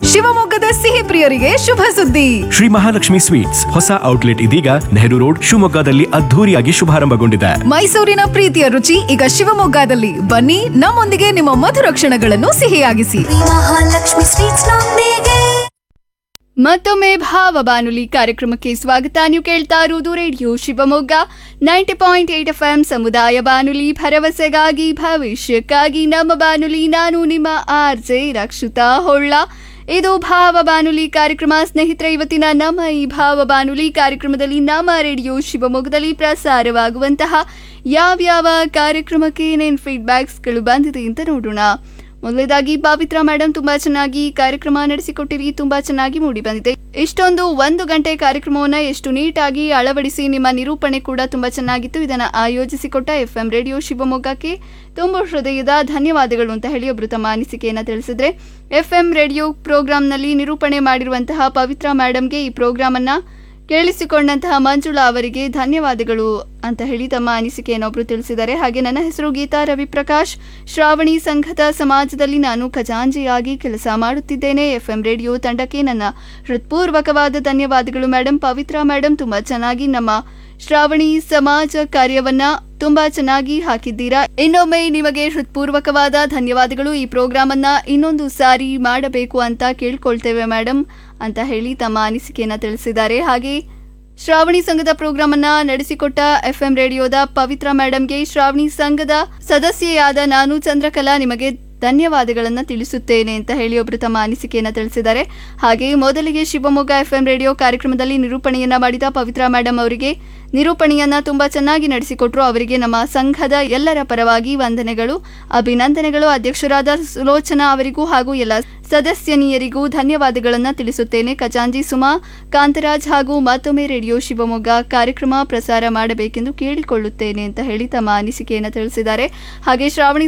ಶಿವಮೊಗ್ಗದ ಸಿಹಿ ಪ್ರಿಯರಿಗೆ ಶುಭ ಸುದ್ದಿ ಶ್ರೀ ಮಹಾಲಕ್ಷ್ಮಿ ಸ್ವೀಟ್ಸ್ ಹೊಸ ಔಟ್ಲೆಟ್ ಇದೀಗ ನೆಹರು ರೋಡ್ ಶಿವಮೊಗ್ಗದಲ್ಲಿ ಅದ್ಧೂರಿಯಾಗಿ ಶುಭಾರಂಭಗೊಂಡಿದೆ ಮೈಸೂರಿನ ಪ್ರೀತಿಯ ರುಚಿ ಈಗ ಶಿವಮೊಗ್ಗದಲ್ಲಿ ಬನ್ನಿ ನಮ್ಮೊಂದಿಗೆ ನಿಮ್ಮ ಮಧುರ ಕ್ಷಣಗಳನ್ನು ಸಿಹಿಯಾಗಿಸಿ ಮಹಾಲಕ್ಷ್ಮಿ ಸ್ವೀಟ್ಸ್ ನೊಂದಿಗೆ ಮತ್ತೊಮ್ಮೆ ಭಾವ ಬಾನುಲಿ ಕಾರ್ಯಕ್ರಮಕ್ಕೆ ಸ್ವಾಗತ ನೀವು ಕೇಳ್ತಾ ಇರುವುದು radio Shivamogga ninety point eight F M ಸಮುದಾಯ ಬಾನುಲಿ ಭರವಸೆಗಾಗಿ ಭವಿಷ್ಯಕ್ಕಾಗಿ ನಮ್ಮ ಬಾನುಲಿ ನಾನು ನಿಮ್ಮ ಆರ್ ಜೆ ರಕ್ಷಿತಾ ಹೊಳ್ಳ ಇದು ಭಾವ ಬಾನುಲಿ ಕಾರ್ಯಕ್ರಮ ಸ್ನೇಹಿತರೆ ಇವತ್ತಿನ ನಮ್ಮ ಈ ಭಾವ ಬಾನುಲಿ ಕಾರ್ಯಕ್ರಮದಲ್ಲಿ ನಮ್ಮ ರೇಡಿಯೋ ಶಿವಮೊಗ್ಗದಲ್ಲಿ ಪ್ರಸಾರವಾಗುವಂತಹ ಯಾವ್ಯಾವ ಕಾರ್ಯಕ್ರಮಕ್ಕೆ ಏನೇನು ಫೀಡ್ಬ್ಯಾಕ್ಸ್ಗಳು ಬಂದಿದೆ ಅಂತ ನೋಡೋಣ ಮೊದಲನೇದಾಗಿ ಪವಿತ್ರ ಮೇಡಮ್ ತುಂಬಾ ಚೆನ್ನಾಗಿ ಕಾರ್ಯಕ್ರಮ ನಡೆಸಿಕೊಟ್ಟಿರಿ ತುಂಬಾ ಚೆನ್ನಾಗಿ ಮೂಡಿ ಬಂದಿದೆ ಇಷ್ಟೊಂದು ಒಂದು ಗಂಟೆ ಕಾರ್ಯಕ್ರಮವನ್ನ ಎಷ್ಟು ನೀಟಾಗಿ ಅಳವಡಿಸಿ ನಿಮ್ಮ ನಿರೂಪಣೆ ಕೂಡ ತುಂಬಾ ಚೆನ್ನಾಗಿತ್ತು ಇದನ್ನ ಆಯೋಜಿಸಿಕೊಟ್ಟ ಎಫ್ ಎಂ ರೇಡಿಯೋ ಶಿವಮೊಗ್ಗಕ್ಕೆ ತುಂಬ ಹೃದಯದ ಧನ್ಯವಾದಗಳು ಅಂತ ಹೇಳಿ ಒಬ್ರು ತಮ್ಮ ಅನಿಸಿಕೆಯನ್ನ ತಿಳಿಸಿದ್ರೆ ಎಫ್ ಎಂ ರೇಡಿಯೋ ಪ್ರೋಗ್ರಾಂನಲ್ಲಿ ನಿರೂಪಣೆ ಮಾಡಿರುವಂತಹ ಪವಿತ್ರ ಮೇಡಮ್ಗೆ ಈ ಪ್ರೋಗ್ರಾಮ್ ಅನ್ನ ಕೇಳಿಸಿಕೊಂಡಂತಹ ಮಂಜುಳಾ ಅವರಿಗೆ ಧನ್ಯವಾದಗಳು ಅಂತ ಹೇಳಿ ತಮ್ಮ ಅನಿಸಿಕೆಯನ್ನು ಒಬ್ರು ತಿಳಿಸಿದ್ದಾರೆ ಹಾಗೆ ನನ್ನ ಹೆಸರು ಗೀತಾ ರವಿಪ್ರಕಾಶ್ ಶ್ರಾವಣಿ ಸಂಘದ ಸಮಾಜದಲ್ಲಿ ನಾನು ಖಜಾಂಜಿಯಾಗಿ ಕೆಲಸ ಮಾಡುತ್ತಿದ್ದೇನೆ ಎಫ್ ಎಂ ರೇಡಿಯೋ ತಂಡಕ್ಕೆ ನನ್ನ ಹೃತ್ಪೂರ್ವಕವಾದ ಧನ್ಯವಾದಗಳು ಮೇಡಮ್ ಪವಿತ್ರ ಮೇಡಮ್ ತುಂಬಾ ಚೆನ್ನಾಗಿ ನಮ್ಮ ಶ್ರಾವಣಿ ಸಮಾಜ ಕಾರ್ಯವನ್ನ ತುಂಬಾ ಚೆನ್ನಾಗಿ ಹಾಕಿದ್ದೀರಾ ಇನ್ನೊಮ್ಮೆ ನಿಮಗೆ ಹೃತ್ಪೂರ್ವಕವಾದ ಧನ್ಯವಾದಗಳು ಈ ಪ್ರೋಗ್ರಾಮ್ ಅನ್ನ ಇನ್ನೊಂದು ಸಾರಿ ಮಾಡಬೇಕು ಅಂತ ಕೇಳ್ಕೊಳ್ತೇವೆ ಮೇಡಮ್ ಅಂತ ಹೇಳಿ ತಮ್ಮ ಅನಿಸಿಕೆಯನ್ನ ತಿಳಿಸಿದ್ದಾರೆ ಹಾಗೆ ಶ್ರಾವಣಿ ಸಂಘದ ಪ್ರೋಗ್ರಾಮ್ ಅನ್ನ ನಡೆಸಿಕೊಟ್ಟ ಎಫ್ ಎಂ ರೇಡಿಯೋದ ಪವಿತ್ರ ಮೇಡಮ್ಗೆ ಶ್ರಾವಣಿ ಸಂಘದ ಸದಸ್ಯೆಯಾದ ನಾನು ಚಂದ್ರಕಲಾ ನಿಮಗೆ ಧನ್ಯವಾದಗಳನ್ನ ತಿಳಿಸುತ್ತೇನೆ ಅಂತ ಹೇಳಿ ಒಬ್ರು ತಮ್ಮ ಅನಿಸಿಕೆಯನ್ನ ತಿಳಿಸಿದ್ದಾರೆ ಹಾಗೆ ಮೊದಲಿಗೆ ಶಿವಮೊಗ್ಗ ಎಫ್ ಎಂ ರೇಡಿಯೋ ಕಾರ್ಯಕ್ರಮದಲ್ಲಿ ನಿರೂಪಣೆಯನ್ನ ಮಾಡಿದ ಪವಿತ್ರ ಮೇಡಮ್ ಅವರಿಗೆ ನಿರೂಪಣೆಯನ್ನ ತುಂಬಾ ಚೆನ್ನಾಗಿ ನಡೆಸಿಕೊಟ್ರು ಅವರಿಗೆ ನಮ್ಮ ಸಂಘದ ಎಲ್ಲರ ಪರವಾಗಿ ವಂದನೆಗಳು ಅಭಿನಂದನೆಗಳು ಅಧ್ಯಕ್ಷರಾದ ಸುಲೋಚನಾ ಅವರಿಗೂ ಹಾಗೂ ಎಲ್ಲ ಸದಸ್ಯನಿಯರಿಗೂ ಧನ್ಯವಾದಗಳನ್ನ ತಿಳಿಸುತ್ತೇನೆ ಖಜಾಂಜಿ ಸುಮಾ ಕಾಂತರಾಜ್ ಹಾಗೂ ಮತ್ತೊಮ್ಮೆ ರೇಡಿಯೋ ಶಿವಮೊಗ್ಗ ಕಾರ್ಯಕ್ರಮ ಪ್ರಸಾರ ಮಾಡಬೇಕೆಂದು ಕೇಳಿಕೊಳ್ಳುತ್ತೇನೆ ಅಂತ ಹೇಳಿ ತಮ್ಮ ಅನಿಸಿಕೆಯನ್ನು ತಿಳಿಸಿದ್ದಾರೆ ಹಾಗೆ ಶ್ರಾವಣಿ